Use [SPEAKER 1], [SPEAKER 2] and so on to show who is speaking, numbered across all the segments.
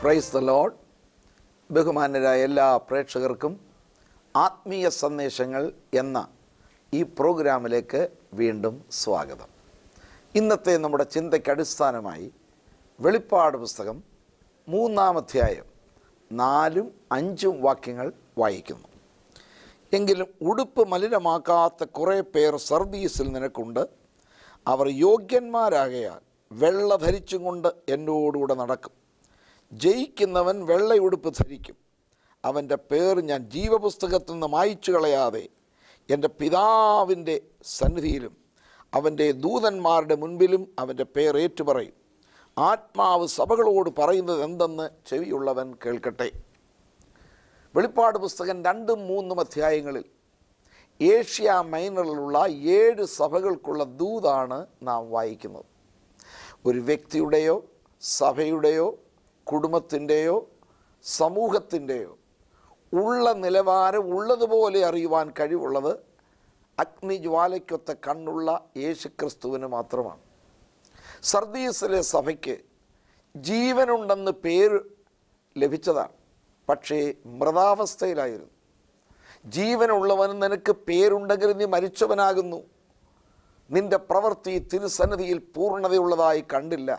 [SPEAKER 1] praise the load ബഹുമാന്യരായ എല്ലാ പ്രേക്ഷകർക്കും ആത്മീയ സന്ദേശങ്ങൾ എന്ന ഈ പ്രോഗ്രാമിലേക്ക് വീണ്ടും സ്വാഗതം ഇന്നത്തെ നമ്മുടെ ചിന്തയ്ക്ക് അടിസ്ഥാനമായി വെളിപ്പാട് പുസ്തകം മൂന്നാം അധ്യായം നാലും അഞ്ചും വാക്യങ്ങൾ വായിക്കുന്നു എങ്കിലും ഉടുപ്പ് മലിനമാക്കാത്ത കുറേ പേർ സർദീസിൽ നിനക്കുണ്ട് അവർ യോഗ്യന്മാരാകയാൽ വെള്ള ധരിച്ചും കൊണ്ട് എന്നോടുകൂടെ നടക്കും ജയിക്കുന്നവൻ വെള്ളയുടുപ്പ് ധരിക്കും അവൻ്റെ പേർ ഞാൻ ജീവപുസ്തകത്തിൽ നിന്ന് മായ്ച്ചു കളയാതെ എൻ്റെ പിതാവിൻ്റെ സന്നിധിയിലും അവൻ്റെ ദൂതന്മാരുടെ മുൻപിലും അവൻ്റെ പേർ ഏറ്റുപറയും ആത്മാവ് സഭകളോട് പറയുന്നത് എന്തെന്ന് ചെവിയുള്ളവൻ കേൾക്കട്ടെ വെളിപ്പാട് പുസ്തകം രണ്ടും മൂന്നും അധ്യായങ്ങളിൽ ഏഷ്യ മൈനറിലുള്ള ഏഴ് സഭകൾക്കുള്ള ദൂതാണ് നാം വായിക്കുന്നത് ഒരു വ്യക്തിയുടെയോ സഭയുടെയോ കുടുംബത്തിൻ്റെയോ സമൂഹത്തിൻ്റെയോ ഉള്ള നിലവാരം ഉള്ളതുപോലെ അറിയുവാൻ കഴിവുള്ളത് അഗ്നിജ്വാലയ്ക്കൊത്ത കണ്ണുള്ള യേശുക്രിസ്തുവിന് മാത്രമാണ് സർദീസിലെ സഭയ്ക്ക് ജീവനുണ്ടെന്ന് പേര് ലഭിച്ചതാണ് പക്ഷേ മൃതാവസ്ഥയിലായിരുന്നു ജീവനുള്ളവന് നിനക്ക് പേരുണ്ടെങ്കിൽ നീ മരിച്ചവനാകുന്നു നിന്റെ പ്രവൃത്തി തിരുസന്നിധിയിൽ പൂർണ്ണതയുള്ളതായി കണ്ടില്ല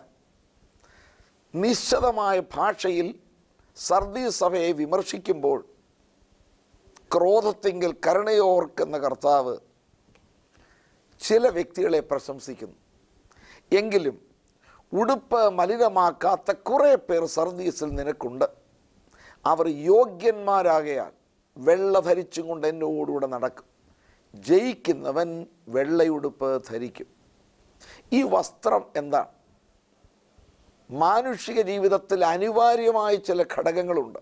[SPEAKER 1] നിശ്ചിതമായ ഭാഷയിൽ സർദീ സഭയെ വിമർശിക്കുമ്പോൾ ക്രോധത്തെങ്കിൽ കരുണയോർക്കുന്ന കർത്താവ് ചില വ്യക്തികളെ പ്രശംസിക്കുന്നു എങ്കിലും ഉടുപ്പ് മലിനമാക്കാത്ത കുറേ പേർ സർദീസിൽ നിനക്കുണ്ട് അവർ യോഗ്യന്മാരാകയാൽ വെള്ള ധരിച്ചും കൊണ്ട് എന്നോടുകൂടെ നടക്കും ജയിക്കുന്നവൻ വെള്ളയുടുപ്പ് ധരിക്കും ഈ വസ്ത്രം എന്താണ് മാനുഷിക ജീവിതത്തിൽ അനിവാര്യമായ ചില ഘടകങ്ങളുണ്ട്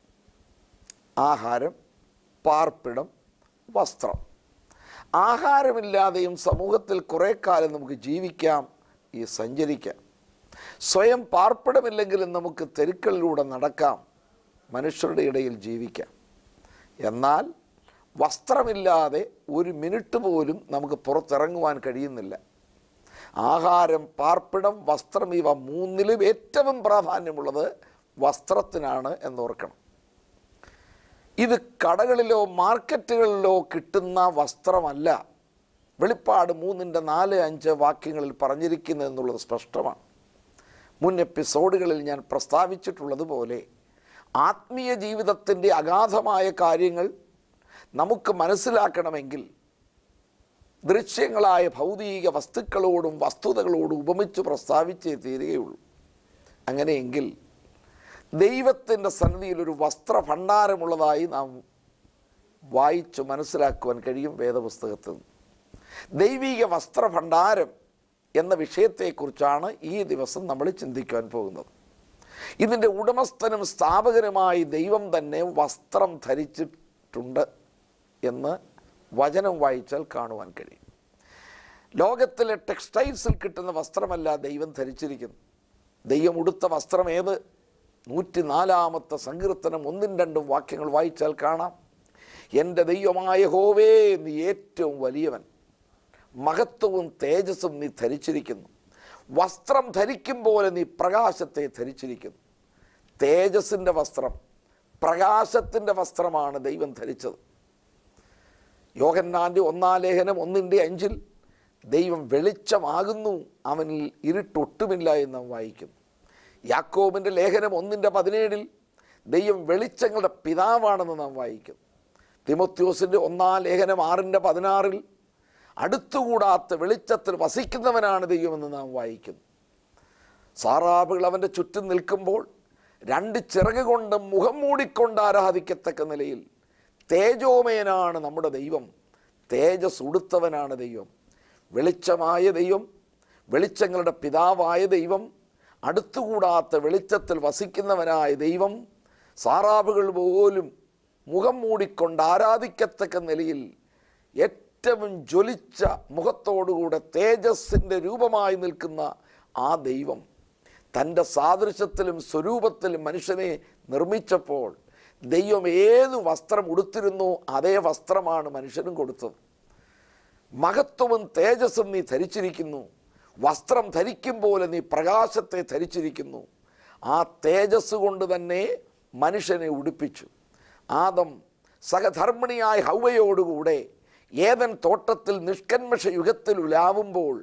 [SPEAKER 1] ആഹാരം പാർപ്പിടം വസ്ത്രം ആഹാരമില്ലാതെയും സമൂഹത്തിൽ കുറേ കാലം നമുക്ക് ജീവിക്കാം ഈ സഞ്ചരിക്കാം സ്വയം പാർപ്പിടമില്ലെങ്കിലും നമുക്ക് തെരുക്കളിലൂടെ നടക്കാം മനുഷ്യരുടെ ഇടയിൽ ജീവിക്കാം എന്നാൽ വസ്ത്രമില്ലാതെ ഒരു മിനിറ്റ് പോലും നമുക്ക് പുറത്തിറങ്ങുവാൻ കഴിയുന്നില്ല ആഹാരം പാർപ്പിടം വസ്ത്രം ഇവ മൂന്നിലും ഏറ്റവും പ്രാധാന്യമുള്ളത് വസ്ത്രത്തിനാണ് എന്നോർക്കണം ഇത് കടകളിലോ മാർക്കറ്റുകളിലോ കിട്ടുന്ന വസ്ത്രമല്ല വെളിപ്പാട് മൂന്നിൻ്റെ നാല് അഞ്ച് വാക്യങ്ങളിൽ പറഞ്ഞിരിക്കുന്നത് എന്നുള്ളത് സ്പഷ്ടമാണ് മുൻ എപ്പിസോഡുകളിൽ ഞാൻ പ്രസ്താവിച്ചിട്ടുള്ളതുപോലെ ആത്മീയ ജീവിതത്തിൻ്റെ അഗാധമായ കാര്യങ്ങൾ നമുക്ക് മനസ്സിലാക്കണമെങ്കിൽ ദൃശ്യങ്ങളായ ഭൗതിക വസ്തുക്കളോടും വസ്തുതകളോടും ഉപമിച്ച് പ്രസ്താവിച്ചേ തീരുകയുള്ളൂ അങ്ങനെയെങ്കിൽ ദൈവത്തിൻ്റെ സന്നിധിയിൽ ഒരു വസ്ത്രഭണ്ഡാരമുള്ളതായി നാം വായിച്ചു മനസ്സിലാക്കുവാൻ കഴിയും വേദപുസ്തകത്തിൽ നിന്ന് ദൈവിക വസ്ത്രഭണ്ഡാരം എന്ന വിഷയത്തെക്കുറിച്ചാണ് ഈ ദിവസം നമ്മൾ ചിന്തിക്കുവാൻ പോകുന്നത് ഇതിൻ്റെ ഉടമസ്ഥനും സ്ഥാപകനുമായി ദൈവം തന്നെ വസ്ത്രം ധരിച്ചിട്ടുണ്ട് എന്ന് വചനം വായിച്ചാൽ കാണുവാൻ കഴിയും ലോകത്തിലെ ടെക്സ്റ്റൈൽസിൽ കിട്ടുന്ന വസ്ത്രമല്ല ദൈവം ധരിച്ചിരിക്കുന്നു ദൈവം ഉടുത്ത വസ്ത്രം ഏത് നൂറ്റിനാലാമത്തെ സങ്കീർത്തനം ഒന്നും രണ്ടും വാക്യങ്ങൾ വായിച്ചാൽ കാണാം എൻ്റെ ദൈവമായ ഹോവേ നീ ഏറ്റവും വലിയവൻ മഹത്വവും തേജസ്സും നീ ധരിച്ചിരിക്കുന്നു വസ്ത്രം ധരിക്കും പോലെ നീ പ്രകാശത്തെ ധരിച്ചിരിക്കുന്നു തേജസ്സിൻ്റെ വസ്ത്രം പ്രകാശത്തിൻ്റെ വസ്ത്രമാണ് ദൈവം ധരിച്ചത് യോഹന്നാൻ്റെ ഒന്നാം ലേഖനം ഒന്നിൻ്റെ അഞ്ചിൽ ദൈവം വെളിച്ചമാകുന്നു അവനിൽ ഇരുട്ടൊട്ടുമില്ല എന്ന് നാം വായിക്കുന്നു യാക്കോബിൻ്റെ ലേഖനം ഒന്നിൻ്റെ പതിനേഴിൽ ദൈവം വെളിച്ചങ്ങളുടെ പിതാവാണെന്ന് നാം വായിക്കുന്നു തിമോത്യോസിൻ്റെ ഒന്നാം ലേഖനം ആറിൻ്റെ പതിനാറിൽ അടുത്തുകൂടാത്ത വെളിച്ചത്തിൽ വസിക്കുന്നവനാണ് ദൈവമെന്ന് നാം വായിക്കുന്നു സാറാബുകൾ അവൻ്റെ ചുറ്റും നിൽക്കുമ്പോൾ രണ്ട് ചിറക് കൊണ്ട് മുഖം മൂടിക്കൊണ്ട് ആരാധിക്കത്തക്ക നിലയിൽ തേജോമയനാണ് നമ്മുടെ ദൈവം തേജസ് ഉടുത്തവനാണ് ദൈവം വെളിച്ചമായ ദൈവം വെളിച്ചങ്ങളുടെ പിതാവായ ദൈവം അടുത്തുകൂടാത്ത വെളിച്ചത്തിൽ വസിക്കുന്നവനായ ദൈവം സാറാബുകൾ പോലും മുഖം മൂടിക്കൊണ്ട് ആരാധിക്കത്തക്ക നിലയിൽ ഏറ്റവും ജ്വലിച്ച മുഖത്തോടുകൂടെ തേജസ്സിൻ്റെ രൂപമായി നിൽക്കുന്ന ആ ദൈവം തൻ്റെ സാദൃശ്യത്തിലും സ്വരൂപത്തിലും മനുഷ്യനെ നിർമ്മിച്ചപ്പോൾ ദൈവം ഏത് വസ്ത്രം ഉടുത്തിരുന്നോ അതേ വസ്ത്രമാണ് മനുഷ്യനും കൊടുത്തത് മഹത്വവും തേജസ്സും നീ ധരിച്ചിരിക്കുന്നു വസ്ത്രം ധരിക്കും പോലെ നീ പ്രകാശത്തെ ധരിച്ചിരിക്കുന്നു ആ തേജസ് കൊണ്ട് തന്നെ മനുഷ്യനെ ഉടുപ്പിച്ചു ആദം സഹധർമ്മിണിയായ ഹൗവയോടുകൂടെ ഏതൻ തോട്ടത്തിൽ നിഷ്കന്മഷ യുഗത്തിൽ ഉലാവുമ്പോൾ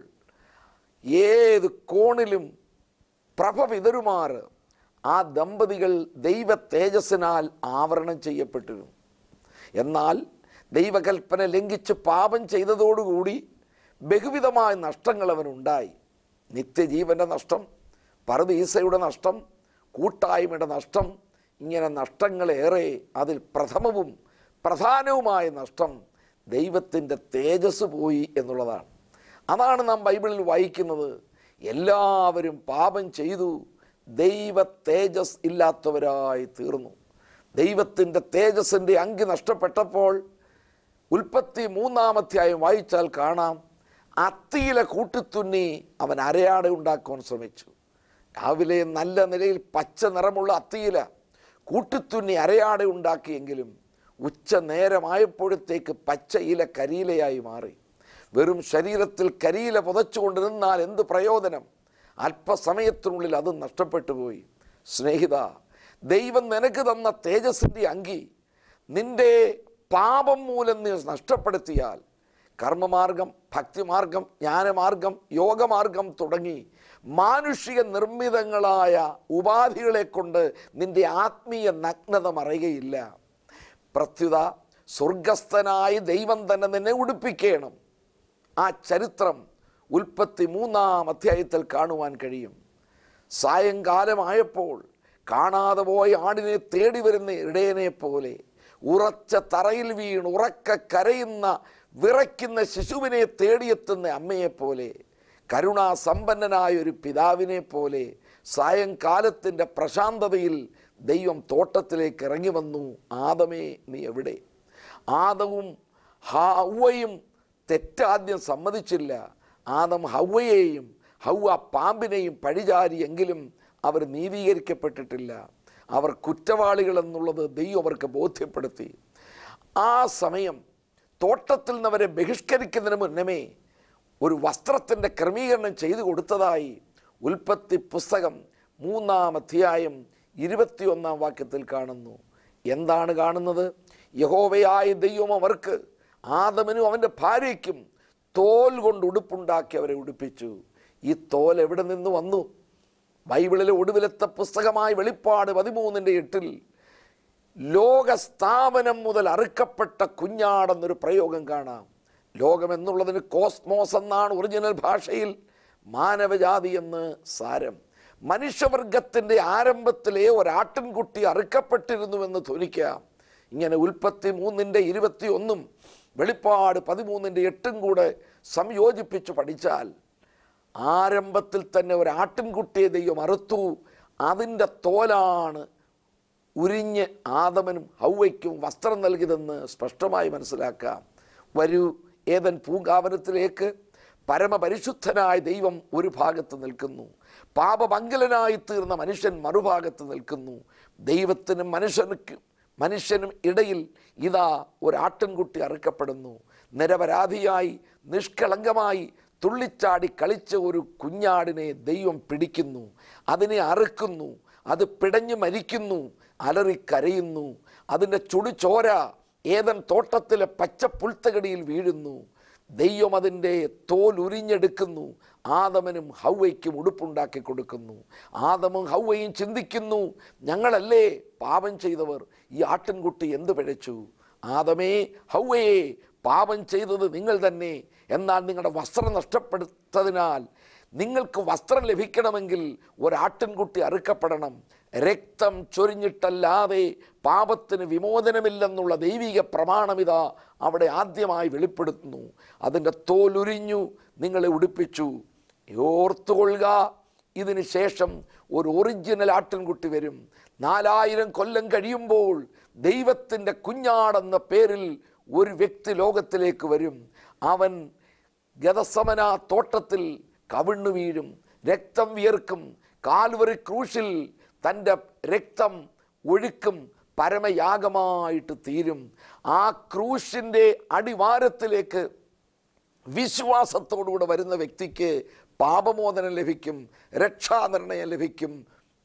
[SPEAKER 1] ഏത് കോണിലും പ്രഭ വിതറുമാറ് ആ ദമ്പതികൾ ദൈവ തേജസ്സിനാൽ ആവരണം ചെയ്യപ്പെട്ടിരുന്നു എന്നാൽ ദൈവകൽപ്പന ലംഘിച്ച് പാപം ചെയ്തതോടുകൂടി ബഹുവിധമായ നഷ്ടങ്ങൾ അവനുണ്ടായി നിത്യജീവൻ്റെ നഷ്ടം പരദീസയുടെ നഷ്ടം കൂട്ടായ്മയുടെ നഷ്ടം ഇങ്ങനെ നഷ്ടങ്ങളേറെ അതിൽ പ്രഥമവും പ്രധാനവുമായ നഷ്ടം ദൈവത്തിൻ്റെ തേജസ് പോയി എന്നുള്ളതാണ് അതാണ് നാം ബൈബിളിൽ വായിക്കുന്നത് എല്ലാവരും പാപം ചെയ്തു ദൈവ തേജസ് ഇല്ലാത്തവരായി തീർന്നു ദൈവത്തിൻ്റെ തേജസ്സിൻ്റെ അങ്കി നഷ്ടപ്പെട്ടപ്പോൾ ഉൽപ്പത്തി മൂന്നാമധ്യായം വായിച്ചാൽ കാണാം അത്തിയിലെ കൂട്ടിത്തുന്നി അവൻ അരയാട ഉണ്ടാക്കുവാൻ ശ്രമിച്ചു രാവിലെ നല്ല നിലയിൽ പച്ച നിറമുള്ള അത്തിയില കൂട്ടിത്തുന്നി അരയാട ഉണ്ടാക്കിയെങ്കിലും ഉച്ച നേരമായപ്പോഴത്തേക്ക് പച്ച ഇല കരിയിലയായി മാറി വെറും ശരീരത്തിൽ കരിയില പുതച്ചുകൊണ്ട് നിന്നാൽ എന്ത് പ്രയോജനം അല്പസമയത്തിനുള്ളിൽ അത് നഷ്ടപ്പെട്ടു പോയി സ്നേഹിത ദൈവം നിനക്ക് തന്ന തേജസ്സിൻ്റെ അങ്കി നിന്റെ പാപം മൂലം നീ നഷ്ടപ്പെടുത്തിയാൽ കർമ്മമാർഗം ഭക്തിമാർഗം ജ്ഞാനമാർഗം യോഗമാർഗം തുടങ്ങി മാനുഷിക നിർമ്മിതങ്ങളായ ഉപാധികളെ കൊണ്ട് നിന്റെ ആത്മീയ നഗ്നത മറയുകയില്ല പ്രത്യുത സ്വർഗസ്ഥനായി ദൈവം തന്നെ നിന്നെ ഉടുപ്പിക്കണം ആ ചരിത്രം ഉൽപ്പത്തി മൂന്നാം അധ്യായത്തിൽ കാണുവാൻ കഴിയും സായങ്കാലമായപ്പോൾ കാണാതെ പോയ ആടിനെ തേടി വരുന്ന ഇടയനെ പോലെ ഉറച്ച തറയിൽ വീണ് ഉറക്ക കരയുന്ന വിറയ്ക്കുന്ന ശിശുവിനെ തേടിയെത്തുന്ന അമ്മയെപ്പോലെ കരുണാസമ്പന്നനായ ഒരു പിതാവിനെ പോലെ സായങ്കാലത്തിൻ്റെ പ്രശാന്തതയിൽ ദൈവം തോട്ടത്തിലേക്ക് ഇറങ്ങി വന്നു ആദമേ നീ എവിടെ ആദവും ഹൗവയും തെറ്റാദ്യം സമ്മതിച്ചില്ല ആദം ഹൗവയെയും ഹൗവ പാമ്പിനെയും പഴിചാരിയെങ്കിലും അവർ നീതീകരിക്കപ്പെട്ടിട്ടില്ല അവർ കുറ്റവാളികൾ എന്നുള്ളത് ദൈവം അവർക്ക് ബോധ്യപ്പെടുത്തി ആ സമയം തോട്ടത്തിൽ നിന്ന് അവരെ ബഹിഷ്കരിക്കുന്നതിന് മുന്നമേ ഒരു വസ്ത്രത്തിൻ്റെ ക്രമീകരണം ചെയ്തു കൊടുത്തതായി ഉൽപ്പത്തി പുസ്തകം മൂന്നാം അധ്യായം ഇരുപത്തിയൊന്നാം വാക്യത്തിൽ കാണുന്നു എന്താണ് കാണുന്നത് യഹോവയായ ദൈവം അവർക്ക് ആദമനും അവൻ്റെ ഭാര്യയ്ക്കും തോൽ കൊണ്ട് ഉടുപ്പുണ്ടാക്കി അവരെ ഉടുപ്പിച്ചു ഈ തോൽ എവിടെ നിന്ന് വന്നു ബൈബിളിലെ ഒടുവിലത്തെ പുസ്തകമായ വെളിപ്പാട് പതിമൂന്നിൻ്റെ എട്ടിൽ ലോകസ്ഥാപനം മുതൽ അറുക്കപ്പെട്ട കുഞ്ഞാടെന്നൊരു പ്രയോഗം കാണാം ലോകം എന്നുള്ളതിന് കോസ്മോസ് എന്നാണ് ഒറിജിനൽ ഭാഷയിൽ മാനവജാതി എന്ന് സാരം മനുഷ്യവർഗത്തിൻ്റെ ആരംഭത്തിലെ ഒരാട്ടിൻകുട്ടി അറുക്കപ്പെട്ടിരുന്നുവെന്ന് ധ്വനിക്കാം ഇങ്ങനെ ഉൽപ്പത്തി മൂന്നിൻ്റെ ഇരുപത്തി ഒന്നും വെളിപ്പാട് പതിമൂന്നിൻ്റെ എട്ടും കൂടെ സംയോജിപ്പിച്ച് പഠിച്ചാൽ ആരംഭത്തിൽ തന്നെ ഒരു ആട്ടിൻകുട്ടിയെ ദൈവം അറുത്തു അതിൻ്റെ തോലാണ് ഉരിഞ്ഞ് ആദമനും ഹൗവയ്ക്കും വസ്ത്രം നൽകിയതെന്ന് സ്പഷ്ടമായി മനസ്സിലാക്കാം വരൂ ഏതൻ പൂങ്കാവനത്തിലേക്ക് പരമപരിശുദ്ധനായ ദൈവം ഒരു ഭാഗത്ത് നിൽക്കുന്നു പാപമംഗലനായി തീർന്ന മനുഷ്യൻ മറുഭാഗത്ത് നിൽക്കുന്നു ദൈവത്തിനും മനുഷ്യനുക്ക് മനുഷ്യനും ഇടയിൽ ഇതാ ഒരാട്ടിൻകുട്ടി അറുക്കപ്പെടുന്നു നിരപരാധിയായി നിഷ്കളങ്കമായി തുള്ളിച്ചാടി കളിച്ച ഒരു കുഞ്ഞാടിനെ ദൈവം പിടിക്കുന്നു അതിനെ അറുക്കുന്നു അത് പിടഞ്ഞു മരിക്കുന്നു അലറിക്കരയുന്നു അതിൻ്റെ ചുടുചോര ഏതൻ തോട്ടത്തിലെ പച്ച പുൽത്തകടിയിൽ വീഴുന്നു ദൈവം അതിൻ്റെ തോൽ ഉരിഞ്ഞെടുക്കുന്നു ആദമനും ഹൗവയ്ക്കും ഉടുപ്പുണ്ടാക്കി കൊടുക്കുന്നു ആദമും ഹൗവയും ചിന്തിക്കുന്നു ഞങ്ങളല്ലേ പാപം ചെയ്തവർ ഈ ആട്ടിൻകുട്ടി എന്ത് പിഴച്ചു ആദമേ ഹൗവയെ പാപം ചെയ്തത് നിങ്ങൾ തന്നെ എന്നാൽ നിങ്ങളുടെ വസ്ത്രം നഷ്ടപ്പെടുത്തതിനാൽ നിങ്ങൾക്ക് വസ്ത്രം ലഭിക്കണമെങ്കിൽ ഒരാട്ടിൻകുട്ടി അറുക്കപ്പെടണം രക്തം ചൊരിഞ്ഞിട്ടല്ലാതെ പാപത്തിന് വിമോചനമില്ലെന്നുള്ള ദൈവിക പ്രമാണമിതാ അവിടെ ആദ്യമായി വെളിപ്പെടുത്തുന്നു അതിൻ്റെ തോലുരിഞ്ഞു നിങ്ങളെ ഉടുപ്പിച്ചു ഓർത്തുകൊള്ളുക ഇതിന് ശേഷം ഒരു ഒറിജിനൽ ആട്ടിൻകുട്ടി വരും നാലായിരം കൊല്ലം കഴിയുമ്പോൾ ദൈവത്തിൻ്റെ കുഞ്ഞാടെന്ന പേരിൽ ഒരു വ്യക്തി ലോകത്തിലേക്ക് വരും അവൻ ഗതസമന തോട്ടത്തിൽ കവിണ്ണു വീഴും രക്തം വിയർക്കും കാൽവറി ക്രൂശിൽ തൻ്റെ രക്തം ഒഴുക്കും പരമയാഗമായിട്ട് തീരും ആ ക്രൂശിൻ്റെ അടിവാരത്തിലേക്ക് വിശ്വാസത്തോടുകൂടെ വരുന്ന വ്യക്തിക്ക് പാപമോചനം ലഭിക്കും രക്ഷാനിർണയം ലഭിക്കും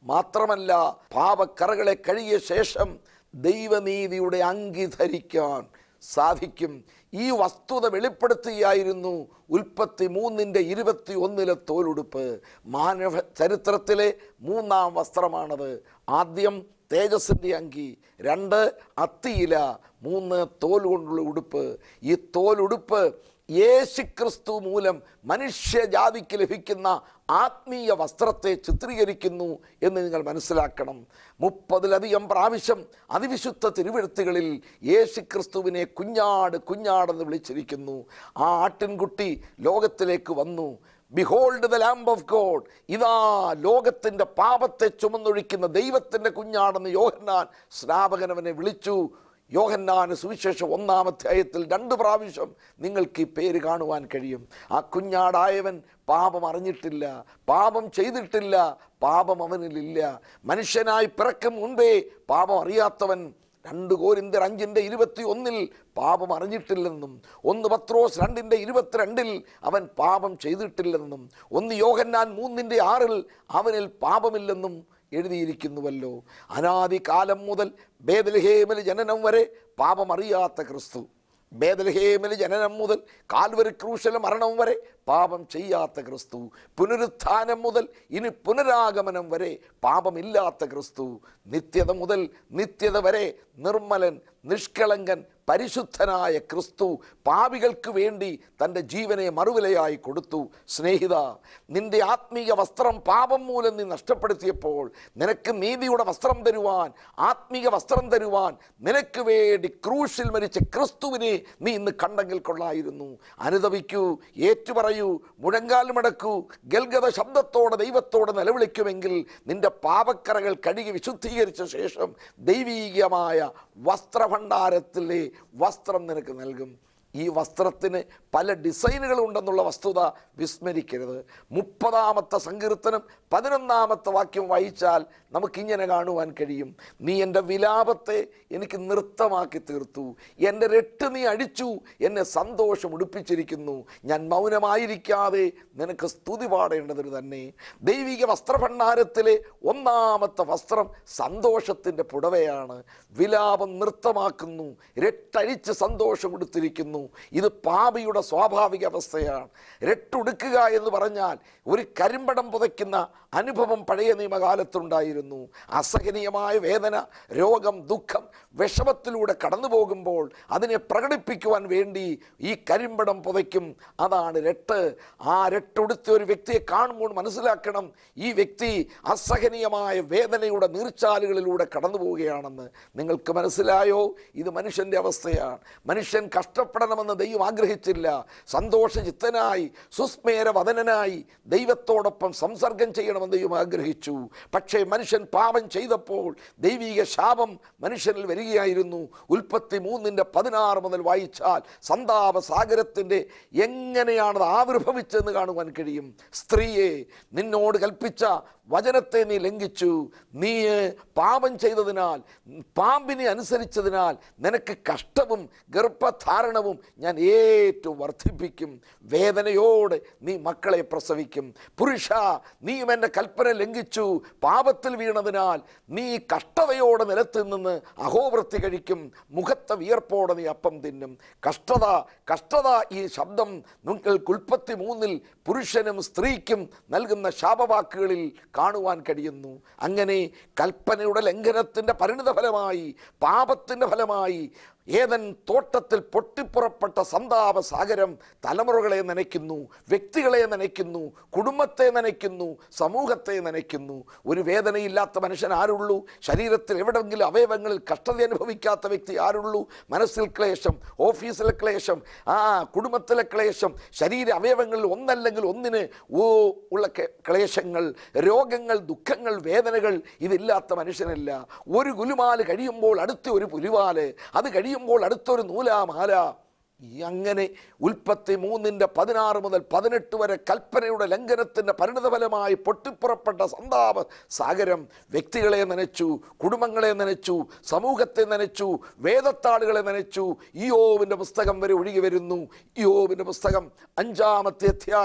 [SPEAKER 1] മാത്രമല്ല പാപക്കറകളെ കഴുകിയ ശേഷം ദൈവനീതിയുടെ അങ്കി ധരിക്കാൻ സാധിക്കും ഈ വസ്തുത വെളിപ്പെടുത്തുകയായിരുന്നു ഉൽപ്പത്തി മൂന്നിൻ്റെ ഇരുപത്തി ഒന്നിലെ തോലുടുപ്പ് മാനവ ചരിത്രത്തിലെ മൂന്നാം വസ്ത്രമാണത് ആദ്യം തേജസ്സിൻ്റെ അങ്കി രണ്ട് അത്തിയില മൂന്ന് തോൽ കൊണ്ടുള്ള ഉടുപ്പ് ഈ തോലുടുപ്പ് യേശുക്രിസ്തു മൂലം മനുഷ്യജാതിക്ക് ലഭിക്കുന്ന ആത്മീയ വസ്ത്രത്തെ ചിത്രീകരിക്കുന്നു എന്ന് നിങ്ങൾ മനസ്സിലാക്കണം മുപ്പതിലധികം പ്രാവശ്യം അതിവിശുദ്ധ തിരുവെഴുത്തുകളിൽ യേശുക്രിസ്തുവിനെ കുഞ്ഞാട് കുഞ്ഞാടെന്ന് വിളിച്ചിരിക്കുന്നു ആ ആട്ടിൻകുട്ടി ലോകത്തിലേക്ക് വന്നു behold the lamb of God ഇതാ ലോകത്തിൻ്റെ പാപത്തെ ചുമന്നൊഴിക്കുന്ന ദൈവത്തിൻ്റെ കുഞ്ഞാടെന്ന് യോഹന്നാൻ സ്നാപകനവനെ വിളിച്ചു യോഹന്നാന് സുവിശേഷം ഒന്നാം അധ്യായത്തിൽ രണ്ട് പ്രാവശ്യം നിങ്ങൾക്ക് ഈ പേര് കാണുവാൻ കഴിയും ആ കുഞ്ഞാടായവൻ പാപം അറിഞ്ഞിട്ടില്ല പാപം ചെയ്തിട്ടില്ല പാപം അവനിലില്ല മനുഷ്യനായി പിറക്കും മുൻപേ പാപം അറിയാത്തവൻ രണ്ട് കോരിന്തർ അഞ്ചിൻ്റെ ഇരുപത്തി ഒന്നിൽ പാപം അറിഞ്ഞിട്ടില്ലെന്നും ഒന്ന് പത്രോസ് രണ്ടിൻ്റെ ഇരുപത്തിരണ്ടിൽ അവൻ പാപം ചെയ്തിട്ടില്ലെന്നും ഒന്ന് യോഹന്നാൻ മൂന്നിൻ്റെ ആറിൽ അവനിൽ പാപമില്ലെന്നും എഴുതിയിരിക്കുന്നുവല്ലോ അനാദി കാലം മുതൽ ബേദൽഹേമിൽ ജനനം വരെ പാപമറിയാത്ത ക്രിസ്തു ബേദൽഹേമിൽ ജനനം മുതൽ കാൽവരി ക്രൂശല മരണം വരെ പാപം ചെയ്യാത്ത ക്രിസ്തു പുനരുത്ഥാനം മുതൽ ഇനി പുനരാഗമനം വരെ പാപമില്ലാത്ത ക്രിസ്തു നിത്യത മുതൽ നിത്യത വരെ നിർമ്മലൻ നിഷ്കളങ്കൻ പരിശുദ്ധനായ ക്രിസ്തു പാപികൾക്ക് വേണ്ടി തൻ്റെ ജീവനെ മറുവിലയായി കൊടുത്തു സ്നേഹിത നിന്റെ ആത്മീയ വസ്ത്രം പാപം മൂലം നീ നഷ്ടപ്പെടുത്തിയപ്പോൾ നിനക്ക് നീതിയുടെ വസ്ത്രം തരുവാൻ ആത്മീയ വസ്ത്രം തരുവാൻ നിനക്ക് വേണ്ടി ക്രൂശിൽ മരിച്ച ക്രിസ്തുവിനെ നീ ഇന്ന് കണ്ടെങ്കിൽ കൊള്ളായിരുന്നു അനുദവിക്കൂ ഏറ്റുപറയൂ മുഴങ്കാൽ മടക്കൂ ഗൽഗത ശബ്ദത്തോടെ ദൈവത്തോടെ നിലവിളിക്കുമെങ്കിൽ നിന്റെ പാപക്കറകൾ കഴുകി വിശുദ്ധീകരിച്ച ശേഷം ദൈവീകമായ വസ്ത്രഭണ്ഡാരത്തിലെ വസ്ത്രം നിനക്ക് നൽകും ഈ വസ്ത്രത്തിന് പല ഡിസൈനുകളുണ്ടെന്നുള്ള വസ്തുത വിസ്മരിക്കരുത് മുപ്പതാമത്തെ സങ്കീർത്തനം പതിനൊന്നാമത്തെ വാക്യം വായിച്ചാൽ നമുക്കിങ്ങനെ കാണുവാൻ കഴിയും നീ എൻ്റെ വിലാപത്തെ എനിക്ക് നൃത്തമാക്കി തീർത്തു എൻ്റെ രട്ട് നീ അടിച്ചു എന്നെ സന്തോഷം ഉടുപ്പിച്ചിരിക്കുന്നു ഞാൻ മൗനമായിരിക്കാതെ നിനക്ക് സ്തുതി പാടേണ്ടതിന് തന്നെ ദൈവിക വസ്ത്രഭണ്ഡാരത്തിലെ ഒന്നാമത്തെ വസ്ത്രം സന്തോഷത്തിൻ്റെ പുടവയാണ് വിലാപം നൃത്തമാക്കുന്നു രട്ടഴിച്ച് സന്തോഷം കൊടുത്തിരിക്കുന്നു ഇത് പാപിയുടെ സ്വാഭാവിക അവസ്ഥയാണ് രട്ടുടുക്കുക എന്ന് പറഞ്ഞാൽ ഒരു കരിമ്പടം പുതയ്ക്കുന്ന അനുഭവം പഴയ നിയമകാലത്തുണ്ടായിരുന്നു അസഹനീയമായ വേദന രോഗം ദുഃഖം വിഷമത്തിലൂടെ കടന്നു പോകുമ്പോൾ അതിനെ പ്രകടിപ്പിക്കുവാൻ വേണ്ടി ഈ കരിമ്പടം പുതയ്ക്കും അതാണ് രട്ട് ആ രട്ടുടുത്ത ഒരു വ്യക്തിയെ കാണുമ്പോൾ മനസ്സിലാക്കണം ഈ വ്യക്തി അസഹനീയമായ വേദനയുടെ നീർച്ചാലുകളിലൂടെ കടന്നു പോവുകയാണെന്ന് നിങ്ങൾക്ക് മനസ്സിലായോ ഇത് മനുഷ്യൻ്റെ അവസ്ഥയാണ് മനുഷ്യൻ കഷ്ടപ്പെടണമെന്ന് ദൈവം ആഗ്രഹിച്ചില്ല സന്തോഷചിത്തനായി സുസ്മേരവദനായി ദൈവത്തോടൊപ്പം സംസർഗം ചെയ്യണമെന്ന് ദൈവം ആഗ്രഹിച്ചു പക്ഷേ മനുഷ്യൻ പാപം ചെയ്തപ്പോൾ ദൈവിക ശാപം മനുഷ്യനിൽ വരികയായിരുന്നു ഉൽപ്പത്തി മൂന്നിൻ്റെ പതിനാറ് മുതൽ വായിച്ചാൽ സന്താപ സാഗരത്തിൻ്റെ എങ്ങനെയാണത് ആവിർഭവിച്ചതെന്ന് കാണുവാൻ കഴിയും സ്ത്രീയെ നിന്നോട് കൽപ്പിച്ച വചനത്തെ നീ ലംഘിച്ചു നീ പാപം ചെയ്തതിനാൽ പാമ്പിനെ അനുസരിച്ചതിനാൽ നിനക്ക് കഷ്ടവും ഗർഭധാരണവും ഞാൻ ഏറ്റവും വർദ്ധിപ്പിക്കും വേദനയോടെ നീ മക്കളെ പ്രസവിക്കും പുരുഷ നീയും എൻ്റെ കൽപ്പന ലംഘിച്ചു പാപത്തിൽ വീണതിനാൽ നീ കഷ്ടതയോടെ നിലത്ത് നിന്ന് അഹോവൃത്തി കഴിക്കും മുഖത്തെ വിയർപ്പോടെ നീ അപ്പം തിന്നും കഷ്ടത കഷ്ടത ഈ ശബ്ദം നിങ്ങൾക്ക് ഉൽപ്പത്തി മൂന്നിൽ പുരുഷനും സ്ത്രീക്കും നൽകുന്ന ശാപവാക്കുകളിൽ കാണുവാൻ കഴിയുന്നു അങ്ങനെ കൽപ്പനയുടെ ലംഘനത്തിൻ്റെ പരിണിത ഫലമായി പാപത്തിൻ്റെ ഫലമായി ഏതൻ തോട്ടത്തിൽ പൊട്ടിപ്പുറപ്പെട്ട സന്താപ സാഗരം തലമുറകളെ നനയ്ക്കുന്നു വ്യക്തികളെ നനയ്ക്കുന്നു കുടുംബത്തെ നനയ്ക്കുന്നു സമൂഹത്തെ നനയ്ക്കുന്നു ഒരു വേദനയില്ലാത്ത മനുഷ്യൻ ആരുള്ളൂ ശരീരത്തിൽ എവിടെയെങ്കിലും അവയവങ്ങളിൽ കഷ്ടത അനുഭവിക്കാത്ത വ്യക്തി ആരുള്ളൂ മനസ്സിൽ ക്ലേശം ഓഫീസിലെ ക്ലേശം ആ കുടുംബത്തിലെ ക്ലേശം ശരീര അവയവങ്ങളിൽ ഒന്നല്ലെങ്കിൽ ഒന്നിന് ഓ ഉള്ള കെ- ക്ലേശങ്ങൾ രോഗങ്ങൾ ദുഃഖങ്ങൾ വേദനകൾ ഇതില്ലാത്ത മനുഷ്യനില്ല ഒരു ഗുലുമാല് കഴിയുമ്പോൾ അടുത്ത ഒരു പുലിവാല് അത് കഴിയുമ്പോൾ അടുത്തൊരു നൂലാമാല ഈ അങ്ങനെ ഉൽപ്പത്തി മൂന്നിൻ്റെ പതിനാറ് മുതൽ പതിനെട്ട് വരെ കൽപ്പനയുടെ ലംഘനത്തിൻ്റെ പരിണിതഫലമായി പൊട്ടിപ്പുറപ്പെട്ട സന്താപ സാഗരം വ്യക്തികളെ നനച്ചു കുടുംബങ്ങളെ നനച്ചു സമൂഹത്തെ നനച്ചു വേദത്താളുകളെ നനച്ചു ഇയോവിൻ്റെ പുസ്തകം വരെ ഒഴുകി വരുന്നു ഇയോവിൻ്റെ പുസ്തകം അഞ്ചാമത്തെ അധ്യായം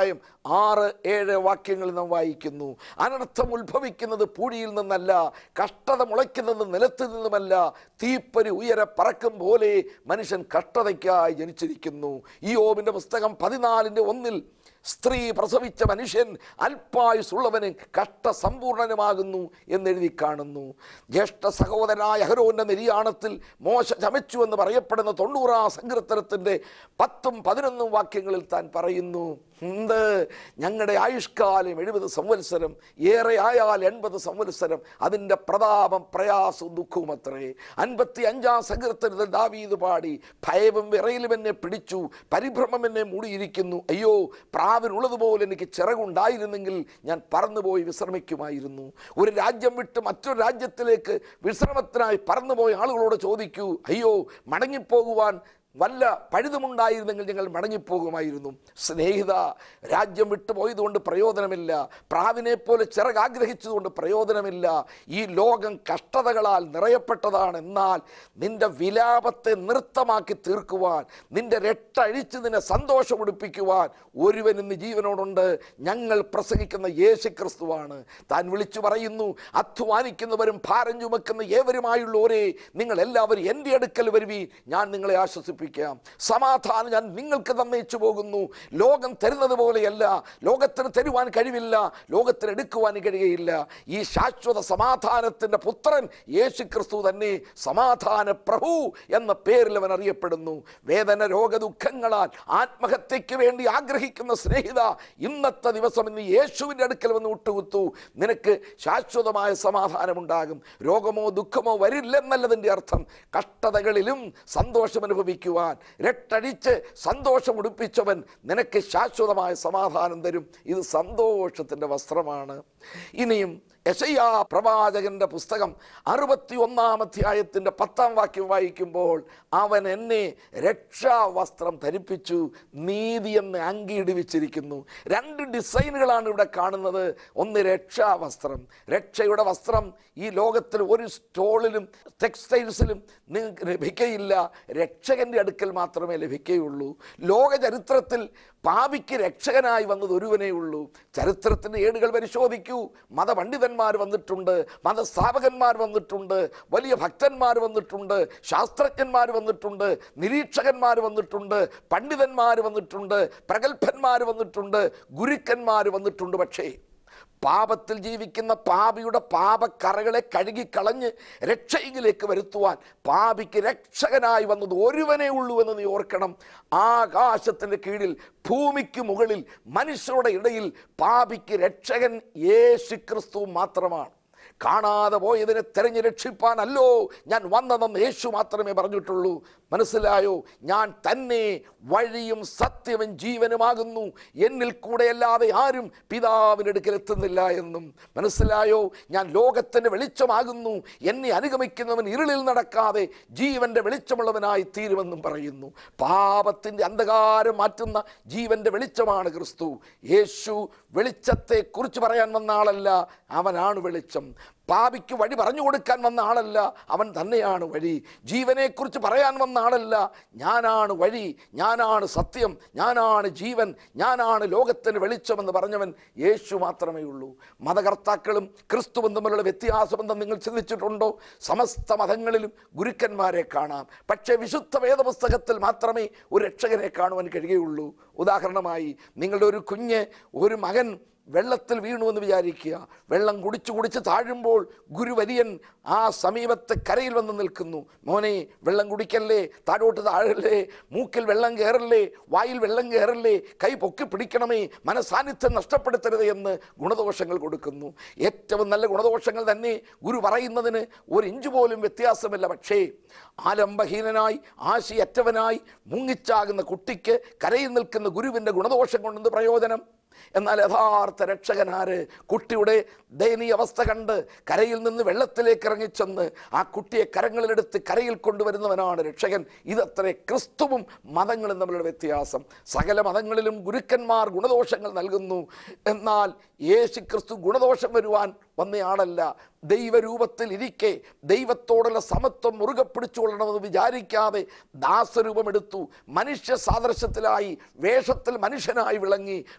[SPEAKER 1] ആറ് ഏഴ് വാക്യങ്ങളിൽ നാം വായിക്കുന്നു അനർത്ഥം ഉത്ഭവിക്കുന്നത് പൂഴിയിൽ നിന്നല്ല കഷ്ടത മുളയ്ക്കുന്നത് നിലത്ത് നിന്നുമല്ല തീപ്പരി ഉയരെ പറക്കും പോലെ മനുഷ്യൻ കഷ്ടതയ്ക്കായി ജനിച്ചിരിക്കുന്നു ഈ ഓമിൻ്റെ പുസ്തകം പതിനാലിൻ്റെ ഒന്നിൽ സ്ത്രീ പ്രസവിച്ച മനുഷ്യൻ അല്പായുസുള്ളവന് കഷ്ടസമ്പൂർണനുമാകുന്നു എന്നെഴുതി കാണുന്നു ജ്യേഷ്ഠ സഹോദരനായ അഹരോന്റെ നിര്യാണത്തിൽ മോശ ചമച്ചു എന്ന് പറയപ്പെടുന്ന തൊണ്ണൂറാം സങ്കീർത്തനത്തിൻ്റെ പത്തും പതിനൊന്നും വാക്യങ്ങളിൽ താൻ പറയുന്നു എന്ത് ഞങ്ങളുടെ ആയുഷ്കാലം എഴുപത് സംവത്സരം ഏറെ ആയാൽ എൺപത് സംവത്സരം അതിൻ്റെ പ്രതാപം പ്രയാസവും ദുഃഖവും അത്രേ അൻപത്തി അഞ്ചാം സങ്കീർത്തനത്തിൽ ദാവീത് പാടി ഭയവും വിറയിലും എന്നെ പിടിച്ചു പരിഭ്രമം എന്നെ മൂടിയിരിക്കുന്നു അയ്യോ പ്രാവിനുള്ളതുപോലെ എനിക്ക് ചിറകുണ്ടായിരുന്നെങ്കിൽ ഞാൻ പറന്നുപോയി വിശ്രമിക്കുമായിരുന്നു ഒരു രാജ്യം വിട്ട് മറ്റൊരു രാജ്യത്തിലേക്ക് വിശ്രമത്തിനായി പറന്നുപോയ ആളുകളോട് ചോദിക്കൂ അയ്യോ മടങ്ങിപ്പോകുവാൻ വല്ല പഴുതുമുണ്ടായിരുന്നെങ്കിൽ ഞങ്ങൾ മടങ്ങിപ്പോകുമായിരുന്നു സ്നേഹിത രാജ്യം വിട്ടു പോയതുകൊണ്ട് പ്രയോജനമില്ല പ്രാവിനെ പോലെ ചിറക് ആഗ്രഹിച്ചതുകൊണ്ട് പ്രയോജനമില്ല ഈ ലോകം കഷ്ടതകളാൽ നിറയപ്പെട്ടതാണ് എന്നാൽ നിന്റെ വിലാപത്തെ നൃത്തമാക്കി തീർക്കുവാൻ നിന്റെ രട്ടഴിച്ച് നിന്നെ സന്തോഷമുടിപ്പിക്കുവാൻ ഒരുവൻ ഇന്ന് ജീവനോടുണ്ട് ഞങ്ങൾ പ്രസംഗിക്കുന്ന യേശു ക്രിസ്തുവാണ് താൻ വിളിച്ചു പറയുന്നു അധ്വാനിക്കുന്നവരും ഭാരം ചുമക്കുന്ന ഏവരുമായുള്ളവരെ നിങ്ങൾ എല്ലാവരും എൻ്റെ അടുക്കൽ വരുവീ ഞാൻ നിങ്ങളെ ആശ്വസിപ്പിക്കാം സമാധാനം ഞാൻ നിങ്ങൾക്ക് തന്നയിച്ചു പോകുന്നു ലോകം തരുന്നത് പോലെയല്ല ലോകത്തിന് തരുവാൻ കഴിവില്ല ലോകത്തിന് എടുക്കുവാൻ കഴിയുകയില്ല ഈ ശാശ്വത സമാധാനത്തിൻ്റെ പുത്രൻ യേശു ക്രിസ്തു തന്നെ സമാധാന പ്രഭു എന്ന പേരിൽ അവൻ അറിയപ്പെടുന്നു വേദന രോഗദുഃഖങ്ങളാൽ ആത്മഹത്യയ്ക്ക് വേണ്ടി ആഗ്രഹിക്കുന്ന സ്നേഹിത ഇന്നത്തെ ദിവസം ഇന്ന് യേശുവിൻ്റെ അടുക്കൽ വന്ന് വിട്ടുകുത്തു നിനക്ക് ശാശ്വതമായ സമാധാനമുണ്ടാകും രോഗമോ ദുഃഖമോ വരില്ലെന്നല്ലതിൻ്റെ അർത്ഥം കഷ്ടതകളിലും സന്തോഷം അനുഭവിക്കുവാൻ രട്ടടിച്ച് സന്തോഷം ഉടുപ്പിച്ചവൻ നിനക്ക് ശാശ്വതമായ സമാധാനം തരും ഇത് സന്തോഷത്തിൻ്റെ വസ്ത്രമാണ് ഇനിയും യശയ്യാ പ്രവാചകന്റെ പുസ്തകം അറുപത്തി ഒന്നാം അധ്യായത്തിൻ്റെ പത്താം വാക്യം വായിക്കുമ്പോൾ അവൻ എന്നെ രക്ഷാവസ്ത്രം ധരിപ്പിച്ചു നീതി എന്ന് അങ്കിയിടിവിച്ചിരിക്കുന്നു രണ്ട് ഡിസൈനുകളാണ് ഇവിടെ കാണുന്നത് ഒന്ന് രക്ഷാവസ്ത്രം രക്ഷയുടെ വസ്ത്രം ഈ ലോകത്തിൽ ഒരു സ്റ്റോളിലും ടെക്സ്റ്റൈൽസിലും നിങ്ങൾക്ക് ലഭിക്കയില്ല രക്ഷകന്റെ അടുക്കൽ മാത്രമേ ലഭിക്കുകയുള്ളൂ ലോക ചരിത്രത്തിൽ പാപിക്ക് രക്ഷകനായി വന്നത് ഒരുവനേ ഉള്ളൂ ചരിത്രത്തിൻ്റെ ഏടുകൾ പരിശോധിക്കൂ മതപണ്ഡിതന്മാർ വന്നിട്ടുണ്ട് മതസ്ഥാപകന്മാർ വന്നിട്ടുണ്ട് വലിയ ഭക്തന്മാർ വന്നിട്ടുണ്ട് ശാസ്ത്രജ്ഞന്മാർ വന്നിട്ടുണ്ട് നിരീക്ഷകന്മാർ വന്നിട്ടുണ്ട് പണ്ഡിതന്മാർ വന്നിട്ടുണ്ട് പ്രഗത്ഭന്മാർ വന്നിട്ടുണ്ട് ഗുരുക്കന്മാർ വന്നിട്ടുണ്ട് പക്ഷേ പാപത്തിൽ ജീവിക്കുന്ന പാപിയുടെ പാപക്കറകളെ കഴുകിക്കളഞ്ഞ് രക്ഷയിലേക്ക് വരുത്തുവാൻ പാപിക്ക് രക്ഷകനായി വന്നത് ഒരുവനേ ഉള്ളൂ എന്ന് നീ ഓർക്കണം ആകാശത്തിൻ്റെ കീഴിൽ ഭൂമിക്ക് മുകളിൽ മനുഷ്യരുടെ ഇടയിൽ പാപിക്ക് രക്ഷകൻ യേശു ക്രിസ്തു മാത്രമാണ് കാണാതെ പോയതിനെ തെരഞ്ഞു രക്ഷിപ്പാനല്ലോ ഞാൻ വന്നതെന്ന് യേശു മാത്രമേ പറഞ്ഞിട്ടുള്ളൂ മനസ്സിലായോ ഞാൻ തന്നെ വഴിയും സത്യവും ജീവനുമാകുന്നു എന്നിൽ കൂടെ അല്ലാതെ ആരും പിതാവിൻ്റെ അടുക്കൽ എത്തുന്നില്ല എന്നും മനസ്സിലായോ ഞാൻ ലോകത്തിൻ്റെ വെളിച്ചമാകുന്നു എന്നെ അനുഗമിക്കുന്നവൻ ഇരുളിൽ നടക്കാതെ ജീവൻ്റെ വെളിച്ചമുള്ളവനായി തീരുമെന്നും പറയുന്നു പാപത്തിൻ്റെ അന്ധകാരം മാറ്റുന്ന ജീവൻ്റെ വെളിച്ചമാണ് ക്രിസ്തു യേശു വെളിച്ചത്തെ കുറിച്ച് പറയാൻ വന്ന ആളല്ല അവനാണ് വെളിച്ചം പാപിക്ക് വഴി പറഞ്ഞു കൊടുക്കാൻ വന്ന ആളല്ല അവൻ തന്നെയാണ് വഴി ജീവനെക്കുറിച്ച് പറയാൻ വന്ന ആളല്ല ഞാനാണ് വഴി ഞാനാണ് സത്യം ഞാനാണ് ജീവൻ ഞാനാണ് ലോകത്തിന് വെളിച്ചമെന്ന് പറഞ്ഞവൻ യേശു മാത്രമേ ഉള്ളൂ മതകർത്താക്കളും ക്രിസ്തുവും തമ്മിലുള്ള വ്യത്യാസമെന്ന് നിങ്ങൾ ചിന്തിച്ചിട്ടുണ്ടോ സമസ്ത മതങ്ങളിലും ഗുരുക്കന്മാരെ കാണാം പക്ഷേ വിശുദ്ധ വേദപുസ്തകത്തിൽ മാത്രമേ ഒരു രക്ഷകനെ കാണുവാൻ കഴിയുകയുള്ളൂ ഉദാഹരണമായി നിങ്ങളുടെ ഒരു കുഞ്ഞ് ഒരു മകൻ വെള്ളത്തിൽ വീണു എന്ന് വിചാരിക്കുക വെള്ളം കുടിച്ച് കുടിച്ച് താഴുമ്പോൾ ഗുരുവരിയൻ ആ സമീപത്ത് കരയിൽ വന്ന് നിൽക്കുന്നു മോനെ വെള്ളം കുടിക്കല്ലേ താഴോട്ട് താഴല്ലേ മൂക്കിൽ വെള്ളം കയറല്ലേ വായിൽ വെള്ളം കയറല്ലേ കൈ പൊക്കി പിടിക്കണമേ മനസാന്നിധ്യം നഷ്ടപ്പെടുത്തരുത് എന്ന് ഗുണദോഷങ്ങൾ കൊടുക്കുന്നു ഏറ്റവും നല്ല ഗുണദോഷങ്ങൾ തന്നെ ഗുരു പറയുന്നതിന് ഒരു ഇഞ്ച് പോലും വ്യത്യാസമില്ല പക്ഷേ ആലംബഹീനനായി ആശയറ്റവനായി മുങ്ങിച്ചാകുന്ന കുട്ടിക്ക് കരയിൽ നിൽക്കുന്ന ഗുരുവിൻ്റെ ഗുണദോഷം കൊണ്ടെന്ത് പ്രയോജനം എന്നാൽ യഥാർത്ഥ രക്ഷകനാര് കുട്ടിയുടെ ദയനീയ അവസ്ഥ കണ്ട് കരയിൽ നിന്ന് വെള്ളത്തിലേക്ക് ഇറങ്ങിച്ചെന്ന് ആ കുട്ടിയെ കരങ്ങളിലെടുത്ത് കരയിൽ കൊണ്ടുവരുന്നവനാണ് രക്ഷകൻ ഇതത്രേ ക്രിസ്തുവും മതങ്ങളും തമ്മിലുള്ള വ്യത്യാസം സകല മതങ്ങളിലും ഗുരുക്കന്മാർ ഗുണദോഷങ്ങൾ നൽകുന്നു എന്നാൽ യേശു ക്രിസ്തു ഗുണദോഷം വരുവാൻ വന്നയാളല്ല ദൈവരൂപത്തിൽ ഇരിക്കെ ദൈവത്തോടുള്ള സമത്വം മുറുകെ പിടിച്ചുകൊള്ളണമെന്ന് വിചാരിക്കാതെ ദാസരൂപമെടുത്തു മനുഷ്യ സാദൃശ്യത്തിലായി വേഷത്തിൽ മനുഷ്യനായി വിളങ്ങി പാപത്തെ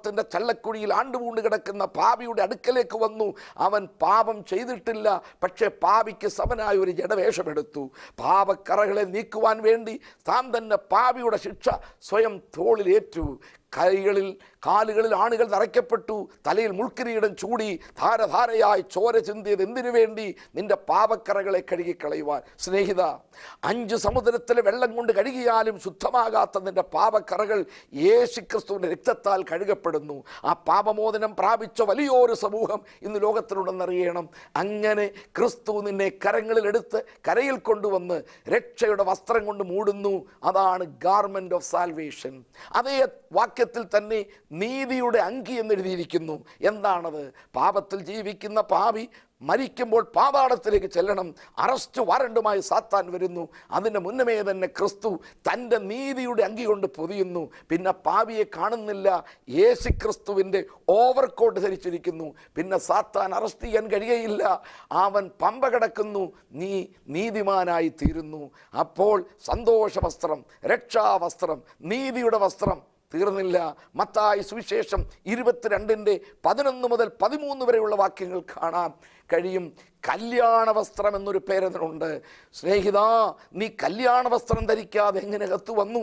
[SPEAKER 1] പാപത്തിൻ്റെ ചള്ളക്കുഴിയിൽ ആണ്ടുപൂണ്ട് കിടക്കുന്ന പാപിയുടെ അടുക്കലേക്ക് വന്നു അവൻ പാപം ചെയ്തിട്ടില്ല പക്ഷേ പാപിക്ക് സമനായ ഒരു ജഡവേഷമെടുത്തു പാപക്കറകളെ നീക്കുവാൻ വേണ്ടി താൻ തന്നെ പാപിയുടെ ശിക്ഷ സ്വയം തോളിലേറ്റു കൈകളിൽ കാലുകളിൽ ആണുകൾ നിറയ്ക്കപ്പെട്ടു തലയിൽ മുൾക്കിരീടം ചൂടി ധാരധാരയായി ചോര ചിന്തിയത് എന്തിനു വേണ്ടി നിന്റെ പാപക്കറകളെ കഴുകിക്കളയുവാൻ സ്നേഹിത അഞ്ച് സമുദ്രത്തിലെ വെള്ളം കൊണ്ട് കഴുകിയാലും ശുദ്ധമാകാത്ത നിന്റെ പാപക്കറകൾ യേശുക്രിസ്തുവിൻ്റെ രക്തത്താൽ കഴുകപ്പെടുന്നു ആ പാപമോചനം പ്രാപിച്ച വലിയൊരു സമൂഹം ഇന്ന് ലോകത്തിലുണ്ടെന്നറിയണം അങ്ങനെ ക്രിസ്തു നിന്നെ കരങ്ങളിലെടുത്ത് കരയിൽ കൊണ്ടുവന്ന് രക്ഷയുടെ വസ്ത്രം കൊണ്ട് മൂടുന്നു അതാണ് ഗാർമെന്റ് ഓഫ് സാൽവേഷൻ അതേ വാക്യത്തിൽ തന്നെ നീതിയുടെ അങ്കി എന്ന് എഴുതിയിരിക്കുന്നു എന്താണത് പാപത്തിൽ ജീവിക്കുന്ന പാപി മരിക്കുമ്പോൾ പാതാളത്തിലേക്ക് ചെല്ലണം അറസ്റ്റ് വാറണ്ടുമായി സാത്താൻ വരുന്നു അതിൻ്റെ മുന്നമേ തന്നെ ക്രിസ്തു തൻ്റെ നീതിയുടെ അങ്കി കൊണ്ട് പൊതിയുന്നു പിന്നെ പാപിയെ കാണുന്നില്ല യേശു ക്രിസ്തുവിൻ്റെ ഓവർകോട്ട് ധരിച്ചിരിക്കുന്നു പിന്നെ സാത്താൻ അറസ്റ്റ് ചെയ്യാൻ കഴിയയില്ല അവൻ പമ്പ കിടക്കുന്നു നീ നീതിമാനായി തീരുന്നു അപ്പോൾ സന്തോഷ വസ്ത്രം രക്ഷാവസ്ത്രം നീതിയുടെ വസ്ത്രം തീർന്നില്ല മത്തായി സുവിശേഷം ഇരുപത്തിരണ്ടിൻ്റെ പതിനൊന്ന് മുതൽ പതിമൂന്ന് വരെയുള്ള വാക്യങ്ങൾ കാണാം കഴിയും കല്യാണ വസ്ത്രം എന്നൊരു പേരതിനുണ്ട് സ്നേഹിത നീ കല്യാണ വസ്ത്രം ധരിക്കാതെ എങ്ങനെ കത്തു വന്നു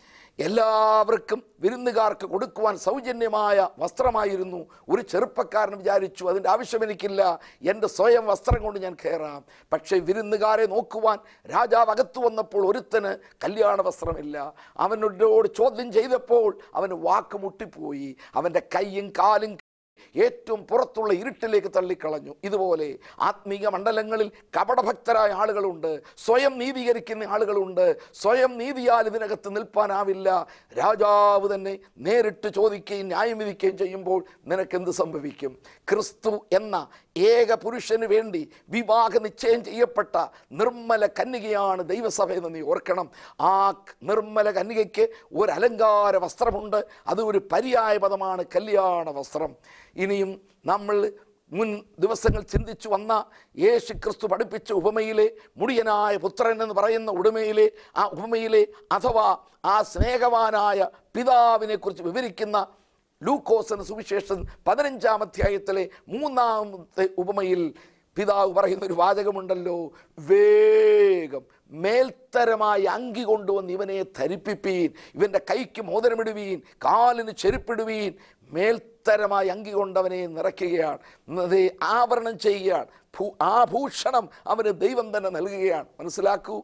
[SPEAKER 1] എല്ലാവർക്കും വിരുന്നുകാർക്ക് കൊടുക്കുവാൻ സൗജന്യമായ വസ്ത്രമായിരുന്നു ഒരു ചെറുപ്പക്കാരൻ വിചാരിച്ചു അതിൻ്റെ ആവശ്യം എനിക്കില്ല എൻ്റെ സ്വയം വസ്ത്രം കൊണ്ട് ഞാൻ കയറാം പക്ഷേ വിരുന്നുകാരെ നോക്കുവാൻ രാജാവ് അകത്തു വന്നപ്പോൾ ഒരുത്തന് കല്യാണ വസ്ത്രമില്ല അവനോട് ചോദ്യം ചെയ്തപ്പോൾ അവന് വാക്ക് മുട്ടിപ്പോയി അവൻ്റെ കൈയും കാലും ഏറ്റവും പുറത്തുള്ള ഇരുട്ടിലേക്ക് തള്ളിക്കളഞ്ഞു ഇതുപോലെ ആത്മീയ മണ്ഡലങ്ങളിൽ കപടഭക്തരായ ആളുകളുണ്ട് സ്വയം നീതീകരിക്കുന്ന ആളുകളുണ്ട് സ്വയം നീതിയാൽ ഇതിനകത്ത് നിൽപ്പാനാവില്ല രാജാവ് തന്നെ നേരിട്ട് ചോദിക്കുകയും ന്യായം വിധിക്കുകയും ചെയ്യുമ്പോൾ നിനക്കെന്ത് സംഭവിക്കും ക്രിസ്തു എന്ന ഏക പുരുഷന് വേണ്ടി വിവാഹ നിശ്ചയം ചെയ്യപ്പെട്ട നിർമ്മല കന്യകയാണ് ദൈവസഭയെന്ന് നീ ഓർക്കണം ആ നിർമ്മല കന്യകയ്ക്ക് ഒരു അലങ്കാര വസ്ത്രമുണ്ട് അത് ഒരു പര്യായ പദമാണ് കല്യാണ വസ്ത്രം ഇനിയും നമ്മൾ മുൻ ദിവസങ്ങൾ ചിന്തിച്ചു വന്ന യേശു ക്രിസ്തു പഠിപ്പിച്ച ഉപമയിലെ മുടിയനായ പുത്രൻ എന്ന് പറയുന്ന ഉടമയിലെ ആ ഉപമയിലെ അഥവാ ആ സ്നേഹവാനായ പിതാവിനെ കുറിച്ച് വിവരിക്കുന്ന ലൂക്കോസിന് സുവിശേഷം പതിനഞ്ചാം അധ്യായത്തിലെ മൂന്നാമത്തെ ഉപമയിൽ പിതാവ് പറയുന്ന ഒരു വാചകമുണ്ടല്ലോ വേഗം മേൽത്തരമായി അങ്കി കൊണ്ടുവന്ന് ഇവനെ ധരിപ്പിപ്പീൻ ഇവൻ്റെ കൈക്ക് മോതിരമിടുവീൻ കാലിന് ചെരുപ്പിടുവീൻ മേൽത്തരമായി അങ്കി കൊണ്ടവനെ നിറയ്ക്കുകയാണ് അതേ ആവരണം ചെയ്യുകയാണ് ഭൂ ആഭൂഷണം അവന് ദൈവം തന്നെ നൽകുകയാണ് മനസ്സിലാക്കൂ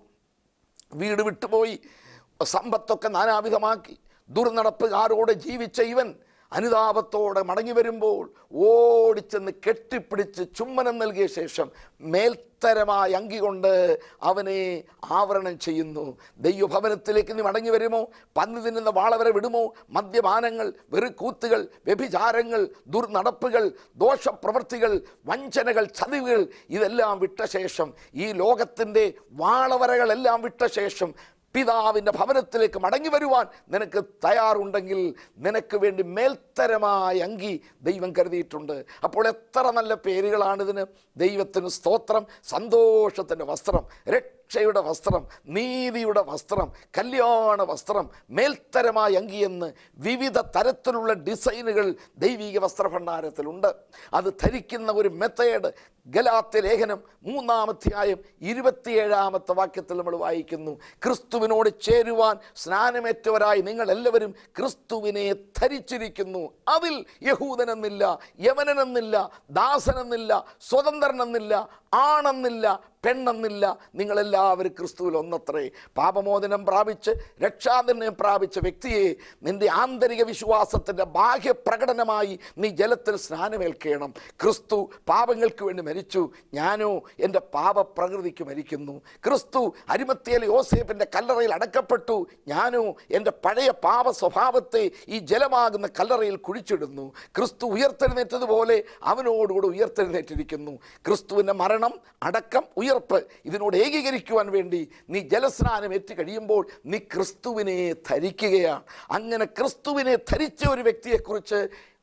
[SPEAKER 1] വീട് വിട്ടുപോയി സമ്പത്തൊക്കെ നാനാവിധമാക്കി ദുർനടപ്പുകാരോടെ ജീവിച്ച ഇവൻ അനുതാപത്തോടെ മടങ്ങി വരുമ്പോൾ ഓടിച്ചെന്ന് കെട്ടിപ്പിടിച്ച് ചുമ്മനം നൽകിയ ശേഷം മേൽത്തരമായ അങ്കി കൊണ്ട് അവനെ ആവരണം ചെയ്യുന്നു ദൈവഭവനത്തിലേക്ക് നീ മടങ്ങി വരുമോ പന്നി തിന്നുന്ന വാളവരെ വിടുമോ മദ്യപാനങ്ങൾ വെറുക്കൂത്തുകൾ വ്യഭിചാരങ്ങൾ ദുർനടപ്പുകൾ ദോഷപ്രവൃത്തികൾ വഞ്ചനകൾ ചതിവുകൾ ഇതെല്ലാം വിട്ട ശേഷം ഈ ലോകത്തിൻ്റെ വാളവരകളെല്ലാം വിട്ട ശേഷം പിതാവിൻ്റെ ഭവനത്തിലേക്ക് മടങ്ങി വരുവാൻ നിനക്ക് തയ്യാറുണ്ടെങ്കിൽ നിനക്ക് വേണ്ടി മേൽത്തരമായ അങ്കി ദൈവം കരുതിയിട്ടുണ്ട് അപ്പോൾ എത്ര നല്ല പേരുകളാണിതിന് ദൈവത്തിന് സ്തോത്രം സന്തോഷത്തിൻ്റെ വസ്ത്രം രക്ഷയുടെ വസ്ത്രം നീതിയുടെ വസ്ത്രം കല്യാണ വസ്ത്രം മേൽത്തരമായ അങ്കിയെന്ന് വിവിധ തരത്തിലുള്ള ഡിസൈനുകൾ ദൈവിക വസ്ത്രഭണ്ഡാരത്തിലുണ്ട് അത് ധരിക്കുന്ന ഒരു മെത്തേഡ് ഗലാത്ത ലേഖനം മൂന്നാമധ്യായം ഇരുപത്തിയേഴാമത്തെ വാക്യത്തിൽ നമ്മൾ വായിക്കുന്നു ക്രിസ്തുവിനോട് ചേരുവാൻ സ്നാനമേറ്റവരായി നിങ്ങൾ എല്ലാവരും ക്രിസ്തുവിനെ ധരിച്ചിരിക്കുന്നു അതിൽ യഹൂദനെന്നില്ല യവനനെന്നില്ല ദാസനെന്നില്ല സ്വതന്ത്രനെന്നില്ല ആണെന്നില്ല പെണ്ണെന്നില്ല നിങ്ങളെല്ലാവരും ക്രിസ്തുവിൽ ഒന്നത്രേ പാപമോചനം പ്രാപിച്ച് രക്ഷാദനം പ്രാപിച്ച വ്യക്തിയെ നിന്റെ ആന്തരിക വിശ്വാസത്തിൻ്റെ ബാഹ്യ പ്രകടനമായി നീ ജലത്തിൽ സ്നാനമേൽക്കണം ക്രിസ്തു പാപങ്ങൾക്ക് വേണ്ടി മരിച്ചു ഞാനോ എൻ്റെ പാപപ്രകൃതിക്ക് മരിക്കുന്നു ക്രിസ്തു അരിമത്തിയൽ യോസേഫിൻ്റെ കല്ലറയിൽ അടക്കപ്പെട്ടു ഞാനോ എൻ്റെ പഴയ പാപ സ്വഭാവത്തെ ഈ ജലമാകുന്ന കല്ലറയിൽ കുഴിച്ചിടുന്നു ക്രിസ്തു ഉയർത്തെഴുന്നേറ്റതുപോലെ അവനോടുകൂടെ ഉയർത്തെഴുന്നേറ്റിരിക്കുന്നു ക്രിസ്തുവിൻ്റെ മരണം അടക്കം ഉയർപ്പ് ഇതിനോട് ഏകീകരിക്കുവാൻ വേണ്ടി നീ ജലസ്നാനം എത്തി കഴിയുമ്പോൾ നീ ക്രിസ്തുവിനെ ധരിക്കുകയാണ് അങ്ങനെ ക്രിസ്തുവിനെ ധരിച്ച ഒരു വ്യക്തിയെക്കുറിച്ച്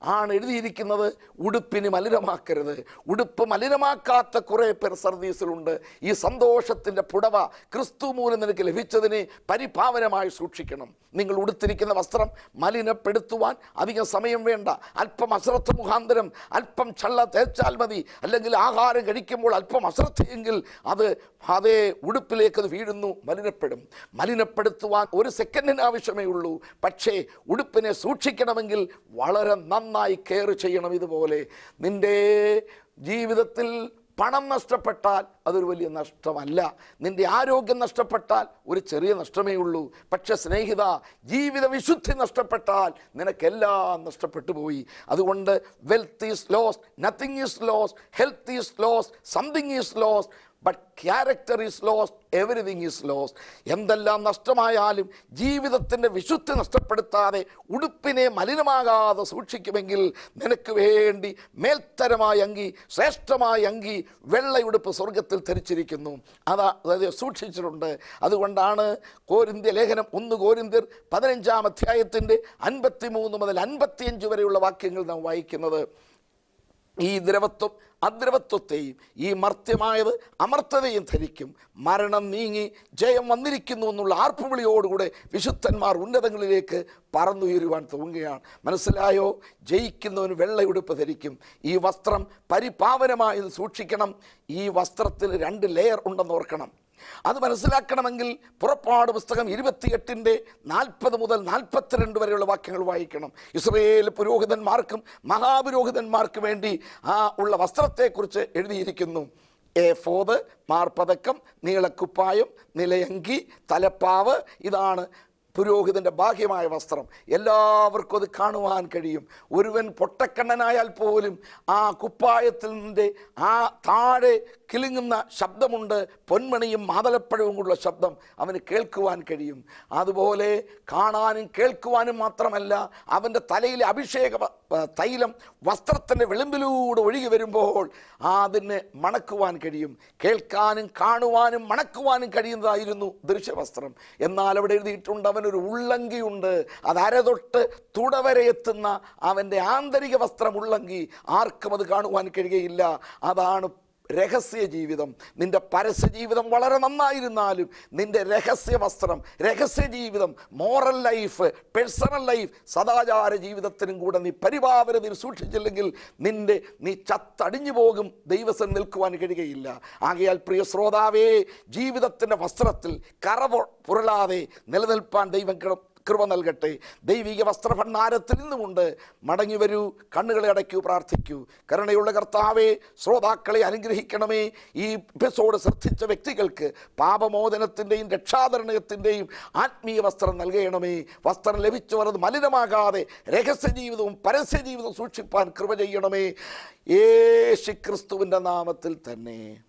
[SPEAKER 1] ആണ് എഴുതിയിരിക്കുന്നത് ഉടുപ്പിന് മലിനമാക്കരുത് ഉടുപ്പ് മലിനമാക്കാത്ത കുറേ പേർ സർവീസിലുണ്ട് ഈ സന്തോഷത്തിൻ്റെ പുടവ ക്രിസ്തു മൂലം നിനക്ക് ലഭിച്ചതിനെ പരിപാവനമായി സൂക്ഷിക്കണം നിങ്ങൾ ഉടുത്തിരിക്കുന്ന വസ്ത്രം മലിനപ്പെടുത്തുവാൻ അധികം സമയം വേണ്ട അല്പം അശ്രദ്ധ മുഖാന്തരം അല്പം ചള്ള തേച്ചാൽ മതി അല്ലെങ്കിൽ ആഹാരം കഴിക്കുമ്പോൾ അല്പം അശ്രദ്ധയെങ്കിൽ അത് അതേ ഉടുപ്പിലേക്ക് അത് വീഴുന്നു മലിനപ്പെടും മലിനപ്പെടുത്തുവാൻ ഒരു സെക്കൻഡിന് ആവശ്യമേ ഉള്ളൂ പക്ഷേ ഉടുപ്പിനെ സൂക്ഷിക്കണമെങ്കിൽ വളരെ നന്നായി കെയർ ചെയ്യണം ഇതുപോലെ നിൻ്റെ ജീവിതത്തിൽ പണം നഷ്ടപ്പെട്ടാൽ അതൊരു വലിയ നഷ്ടമല്ല നിന്റെ ആരോഗ്യം നഷ്ടപ്പെട്ടാൽ ഒരു ചെറിയ നഷ്ടമേ ഉള്ളൂ പക്ഷെ സ്നേഹിത ജീവിത വിശുദ്ധി നഷ്ടപ്പെട്ടാൽ നിനക്കെല്ലാം നഷ്ടപ്പെട്ടു പോയി അതുകൊണ്ട് wealth is lost nothing is lost health is lost something is lost but character is lost everything is lost എന്തെല്ലാം നഷ്ടമായാലും ജീവിതത്തിൻ്റെ വിശുദ്ധി നഷ്ടപ്പെടുത്താതെ ഉടുപ്പിനെ മലിനമാകാതെ സൂക്ഷിക്കുമെങ്കിൽ നിനക്ക് വേണ്ടി മേൽത്തരമായ അങ്കി ശ്രേഷ്ഠമായ അങ്കി വെള്ളയുടുപ്പ് സ്വർഗത്തിൽ ധരിച്ചിരിക്കുന്നു അതാ അതായത് സൂക്ഷിച്ചിട്ടുണ്ട് അതുകൊണ്ടാണ് കോരിന്ത്യ ലേഖനം ഒന്ന് കോരിന്ത്യർ പതിനഞ്ചാം അധ്യായത്തിൻ്റെ അൻപത്തി മൂന്ന് മുതൽ അൻപത്തിയഞ്ച് വരെയുള്ള വാക്യങ്ങൾ നാം വായിക്കുന്നത് ഈ ദ്രവത്വം അദ്രവത്വത്തെയും ഈ മർത്യമായത് അമർത്തതയും ധരിക്കും മരണം നീങ്ങി ജയം വന്നിരിക്കുന്നു എന്നുള്ള ആർപ്പുവിളിയോടുകൂടെ വിശുദ്ധന്മാർ ഉന്നതങ്ങളിലേക്ക് പറന്നുയരുവാൻ തോന്നുകയാണ് മനസ്സിലായോ ജയിക്കുന്നവന് വെള്ളയുടുപ്പ് ധരിക്കും ഈ വസ്ത്രം പരിപാവനമായി സൂക്ഷിക്കണം ഈ വസ്ത്രത്തിൽ രണ്ട് ലെയർ ഉണ്ടെന്ന് ഓർക്കണം അത് മനസ്സിലാക്കണമെങ്കിൽ പുറപ്പാട് പുസ്തകം ഇരുപത്തിയെട്ടിൻ്റെ നാൽപ്പത് മുതൽ നാൽപ്പത്തിരണ്ട് വരെയുള്ള വാക്യങ്ങൾ വായിക്കണം ഇസ്രയേൽ പുരോഹിതന്മാർക്കും മഹാപുരോഹിതന്മാർക്കും വേണ്ടി ആ ഉള്ള വസ്ത്രത്തെക്കുറിച്ച് എഴുതിയിരിക്കുന്നു ഏഫോത് മാർപ്പതക്കം നീളക്കുപ്പായം നിലയങ്കി തലപ്പാവ് ഇതാണ് പുരോഹിതൻ്റെ ബാഹ്യമായ വസ്ത്രം എല്ലാവർക്കും അത് കാണുവാൻ കഴിയും ഒരുവൻ പൊട്ടക്കണ്ണനായാൽ പോലും ആ കുപ്പായത്തിൽ നിൻ്റെ ആ താഴെ കിലുങ്ങുന്ന ശബ്ദമുണ്ട് പൊന്മണിയും മാതളപ്പഴവും ഉള്ള ശബ്ദം അവന് കേൾക്കുവാൻ കഴിയും അതുപോലെ കാണാനും കേൾക്കുവാനും മാത്രമല്ല അവൻ്റെ തലയിലെ അഭിഷേക വ- വ- തൈലം വസ്ത്രത്തിൻ്റെ വിളിമ്പിലൂടെ ഒഴുകി വരുമ്പോൾ അതിനെ മണക്കുവാൻ കഴിയും കേൾക്കാനും കാണുവാനും മണക്കുവാനും കഴിയുന്നതായിരുന്നു ദൃശ്യവസ്ത്രം എന്നാൽ അവിടെ എഴുതിയിട്ടുണ്ട് അവനൊരു ഉള്ളങ്കിയുണ്ട് അത് അരതൊട്ട് തുടവരെ എത്തുന്ന അവൻ്റെ ആന്തരിക വസ്ത്രം ഉള്ളങ്കി ആർക്കും അത് കാണുവാൻ കഴിയുകയില്ല അതാണ് രഹസ്യ ജീവിതം നിന്റെ പരസ്യ ജീവിതം വളരെ നന്നായിരുന്നാലും നിന്റെ രഹസ്യ വസ്ത്രം രഹസ്യ ജീവിതം മോറൽ ലൈഫ് പേഴ്സണൽ ലൈഫ് സദാചാര ജീവിതത്തിനും കൂടെ നീ പരിപാവനതയിൽ സൂക്ഷിച്ചില്ലെങ്കിൽ നിന്റെ നീ ചത്തടിഞ്ഞു പോകും ദൈവസം നിൽക്കുവാൻ കഴിയുകയില്ല ആകയാൽ പ്രിയ ശ്രോതാവേ ജീവിതത്തിൻ്റെ വസ്ത്രത്തിൽ കറ പൊ- പുരളാതെ നിലനിൽപ്പാൻ ദൈവം കൃ- കൃപ നൽകട്ടെ ദൈവിക വസ്ത്രഭണ്ഡാരത്തിൽ നിന്നുമുണ്ട് മടങ്ങി വരൂ കണ്ണുകളെ അടയ്ക്കൂ പ്രാർത്ഥിക്കൂ കരുണയുള്ള കർത്താവേ ശ്രോതാക്കളെ അനുഗ്രഹിക്കണമേ ഈ എപ്പിസോഡ് ശ്രദ്ധിച്ച വ്യക്തികൾക്ക് പാപമോചനത്തിൻ്റെയും രക്ഷാതരണത്തിൻ്റെയും ആത്മീയ വസ്ത്രം നൽകണമേ വസ്ത്രം ലഭിച്ചവർ അത് മലിനമാകാതെ രഹസ്യ ജീവിതവും പരസ്യ ജീവിതവും സൂക്ഷിപ്പാൻ കൃപ ചെയ്യണമേ യേശു ക്രിസ്തുവിൻ്റെ നാമത്തിൽ തന്നെ